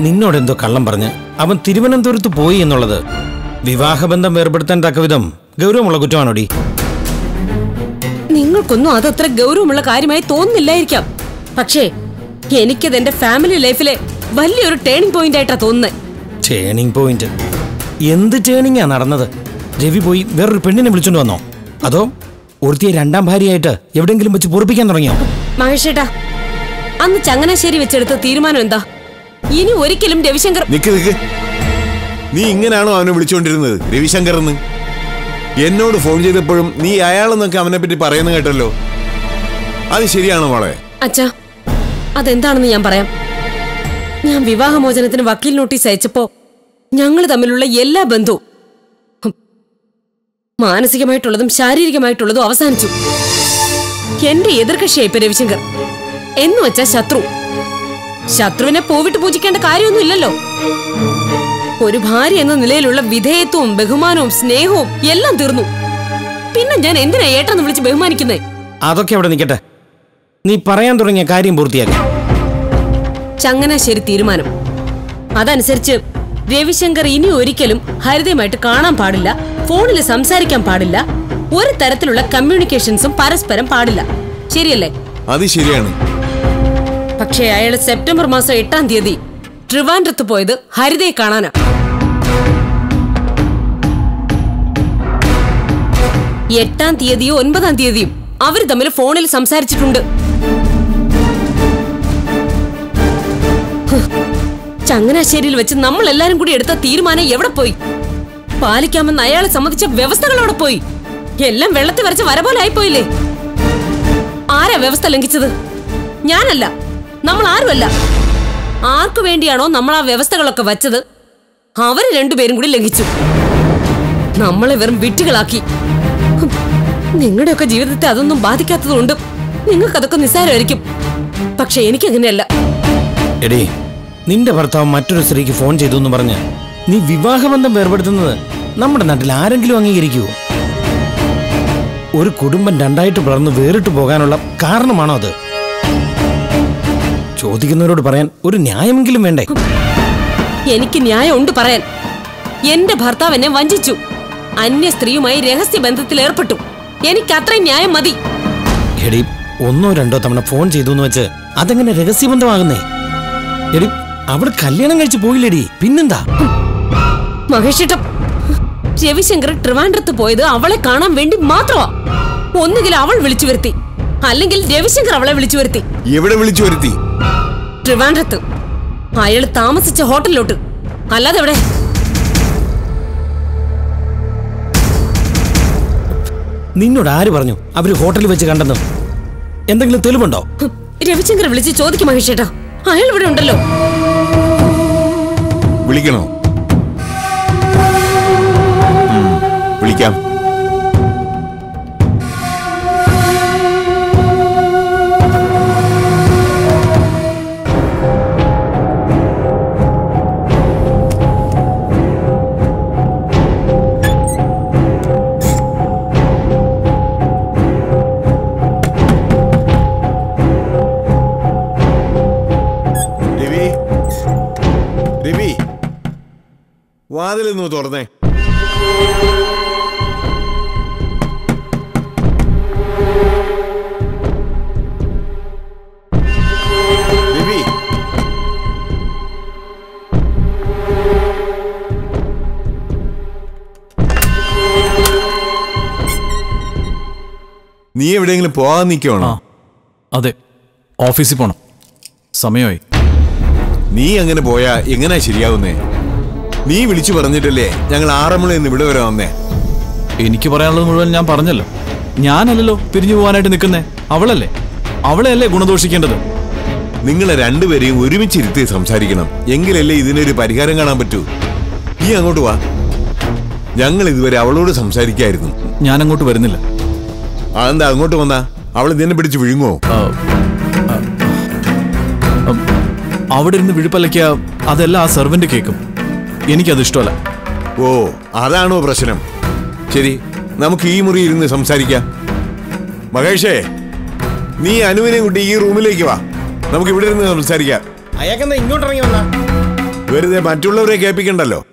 നിന്നോട് എന്തോ കള്ളം പറഞ്ഞ് അവൻ തിരുവനന്തപുരത്ത് പോയി എന്നുള്ളത് വിവാഹബന്ധം വേർപെടുത്താൻ തക്കവിധം ഗൗരവമുള്ള കുറ്റമാണോടി നിങ്ങൾക്കൊന്നും അതത്ര ഗൗരവമുള്ള കാര്യമായി തോന്നുന്നില്ലായിരിക്കാം പക്ഷേ എനിക്കത് എന്റെ ഫാമിലി ലൈഫിലെ വലിയൊരു ടേണിംഗ് പോയിന്റ് ആയിട്ടാ തോന്നുന്നത് ടേണിംഗ് പോയിന്റ് എന്ത് ടേണിംഗാ നടന്നത് രവി പോയി വേറൊരു പെണ്ണിനെ വിളിച്ചോണ്ട് വന്നോ അതോ ഒരുത്തിയെ രണ്ടാം ഭാര്യയായിട്ട് എവിടെയെങ്കിലും വെച്ച് പൊറപ്പിക്കാൻ തുടങ്ങിയോ മഹേഷേട്ടാ അന്ന് ചങ്ങനാശ്ശേരി വെച്ചെടുത്ത തീരുമാനം എന്താ ഇനി ഒരിക്കലും രവിശങ്കർ നിക്ക് നിക്ക് നീ ഇങ്ങനെയാണോ അവനെ വിളിച്ചുകൊണ്ടിരുന്നത് രവിശങ്കർ എന്ന് എന്നോട് ഫോൺ ചെയ്തപ്പോഴും നീ അയാളെന്നൊക്കെ അവനെ പറ്റി പറയുന്ന കേട്ടല്ലോ അത് ശരിയാണോ മോളെ അച്ഛാ അതെന്താണെന്ന് ഞാൻ പറയാം ഞാൻ വിവാഹമോചനത്തിന് വക്കീൽ നോട്ടീസ് അയച്ചപ്പോ ഞങ്ങൾ തമ്മിലുള്ള എല്ലാ ബന്ധവും ഹും, മാനസികമായിട്ടുള്ളതും ശാരീരികമായിട്ടുള്ളതും അവസാനിച്ചു എന്റെ എതിർകക്ഷിയായി ഇപ്പൊ രവിശങ്കർ എന്ന് വെച്ചാ ശത്രു ശത്രുവിനെ പൂവിട്ട് പൂജിക്കേണ്ട കാര്യമൊന്നുമില്ലല്ലോ ഒരു ഭാര്യ എന്ന നിലയിലുള്ള വിധേയത്വവും ബഹുമാനവും സ്നേഹവും എല്ലാം തീർന്നു പിന്നെ ഞാൻ എന്തിനാ ഏട്ടെന്ന് വിളിച്ച് ബഹുമാനിക്കുന്നേ അതൊക്കെ അവിടെ നിൽക്കട്ടെ നീ പറയാൻ തുടങ്ങിയ കാര്യം പൂർത്തിയാക്കി ചങ്ങനാശ്ശേരി തീരുമാനം അതനുസരിച്ച് രവിശങ്കർ ഇനി ഒരിക്കലും ഹരിതയുമായിട്ട് കാണാൻ പാടില്ല ഫോണിൽ സംസാരിക്കാൻ പാടില്ല ഒരു തരത്തിലുള്ള കമ്മ്യൂണിക്കേഷൻസും പരസ്പരം പാടില്ല ശരിയല്ലേ അത് ശരിയാണ് പക്ഷേ അയാൾ സെപ്റ്റംബർ മാസം എട്ടാം തീയതി ട്രിവാൻഡ്രത്ത് പോയത് ഹരിതയെ കാണാനാ എട്ടാം തീയതിയോ ഒൻപതാം തീയതിയും അവർ തമ്മിൽ ഫോണിൽ സംസാരിച്ചിട്ടുണ്ട് ഹ്, ചങ്ങനാശ്ശേരിയിൽ വെച്ച് നമ്മൾ എല്ലാരും കൂടി എടുത്ത തീരുമാനം എവിടെ പോയി പാലിക്കാമെന്ന് അയാൾ സമ്മതിച്ച വ്യവസ്ഥകൾ അവിടെ പോയി എല്ലാം വെള്ളത്തിൽ വരച്ച് വര പോലെ ആയിപ്പോയില്ലേ ആരാ വ്യവസ്ഥ ലംഘിച്ചത് ഞാനല്ല നമ്മൾ ആരുമല്ല ആർക്കു വേണ്ടിയാണോ നമ്മൾ ആ വ്യവസ്ഥകളൊക്കെ വച്ചത് അവര് രണ്ടുപേരും കൂടി ലംഘിച്ചു നമ്മളെ വെറും വിട്ടുകളാക്കി ഹും, നിങ്ങളുടെയൊക്കെ ജീവിതത്തെ അതൊന്നും ബാധിക്കാത്തതുകൊണ്ട് നിങ്ങൾക്കതൊക്കെ നിസ്സാരമായിരിക്കും പക്ഷെ എനിക്കങ്ങനെയല്ല എടീ നിന്റെ ഭർത്താവ് മറ്റൊരു സ്ത്രീക്ക് ഫോൺ ചെയ്തു എന്ന് പറഞ്ഞ് നീ വിവാഹബന്ധം വേർപെടുത്തുന്നത് നമ്മുടെ നാട്ടിൽ ആരെങ്കിലും അംഗീകരിക്കുവോ ഒരു കുടുംബം രണ്ടായിട്ട് പിളർന്ന് വേറിട്ട് പോകാനുള്ള കാരണമാണോ അത് ചോദിക്കുന്നവരോട് പറയാൻ ഒരു ന്യായമെങ്കിലും വേണ്ടേ എനിക്ക് ന്യായമുണ്ട് പറയാൻ എന്റെ ഭർത്താവ് എന്നെ വഞ്ചിച്ചു അന്യ സ്ത്രീയുമായി രഹസ്യ ബന്ധത്തിൽ ഏർപ്പെട്ടു എനിക്ക് അത്രയും ന്യായം മതി എടി ഒന്നോ രണ്ടോ തവണ ഫോൺ ചെയ്തു എന്ന് വെച്ച് അതെങ്ങനെ രഹസ്യബന്ധമാകുന്നേ എടി അവൾ കല്യാണം കഴിച്ച് പോയില്ലേടി പിന്നെന്താ മഹേഷിട്ടം രവിശങ്കർ ട്രിവാൻഡ്രത്ത് പോയത് അവളെ കാണാൻ വേണ്ടി മാത്രമാ ഒന്നുകിൽ അവൾ വിളിച്ചു വരുത്തി അല്ലെങ്കിൽ രവിശങ്കർ അവളെ വിളിച്ചു വരുത്തി എവിടെ വിളിച്ചു വരുത്തി ട്രിവാൻഡ്രത്ത് അയാൾ താമസിച്ച ഹോട്ടലിലോട്ട് അല്ലാതെ എവിടെ നിന്നോട് ആര് പറഞ്ഞു അവര് ഹോട്ടലിൽ വെച്ച് കണ്ടെന്ന് എന്തെങ്കിലും തെളിവുണ്ടോ ഹും, രവിശങ്കർ വിളിച്ച് ചോദിക്കും മഹേഷേട്ടാ അയാൾ ഇവിടെ ഉണ്ടല്ലോ വിളിക്കണോ ഉം, വിളിക്കാം രവി രവി വാതിലൊന്ന് തുറന്നേ രവി നീ എവിടെയെങ്കിലും പോകാൻ നിൽക്കുവാണോ ആ അതെ ഓഫീസിൽ പോണം സമയമായി നീ അങ്ങനെ പോയാ എങ്ങനെയാ ശരിയാവുന്നേ നീ വിളിച്ചു പറഞ്ഞിട്ടല്ലേ ഞങ്ങൾ ആറന്മുളയിൽ നിന്ന് ഇവിടെ വരെ വന്നേ എനിക്ക് പറയാനുള്ളത് മുഴുവൻ ഞാൻ പറഞ്ഞല്ലോ ഞാനല്ലല്ലോ പിരിഞ്ഞു പോകാനായിട്ട് നിൽക്കുന്നേ അവളല്ലേ അവളെയല്ലേ ഗുണദോഷിക്കേണ്ടത് നിങ്ങളെ രണ്ടുപേരെയും ഒരുമിച്ചിരുത്തി സംസാരിക്കണം എങ്കിലല്ലേ ഇതിനൊരു പരിഹാരം കാണാൻ പറ്റൂ നീ അങ്ങോട്ട് വാ ഞങ്ങൾ ഇതുവരെ അവളോട് സംസാരിക്കായിരുന്നു ഞാൻ അങ്ങോട്ട് വരുന്നില്ല അതെന്താ അങ്ങോട്ട് വന്നാ അവൾ ഇതിനെ പിടിച്ച് വിഴുങ്ങോ ആ, ആ, ഉം, അവിടെ ഇരുന്ന് വിഴുപ്പലയ്ക്ക അതെല്ലാം ആ സെർവന്റ് കേൾക്കും എനിക്കത് ഇഷ്ടമല്ല ഓ അതാണോ പ്രശ്നം ശരി നമുക്ക് ഈ മുറി ഇരുന്ന് സംസാരിക്കാം മഹേഷേ നീ അനുവിനെ കൂട്ടി ഈ റൂമിലേക്ക് വാ നമുക്ക് ഇവിടെ ഇരുന്ന് സംസാരിക്കാം അയാൾക്കെന്താ ഇങ്ങോട്ട് ഇറങ്ങി വന്നാ വെറുതെ മറ്റുള്ളവരെ കേൾപ്പിക്കണ്ടല്ലോ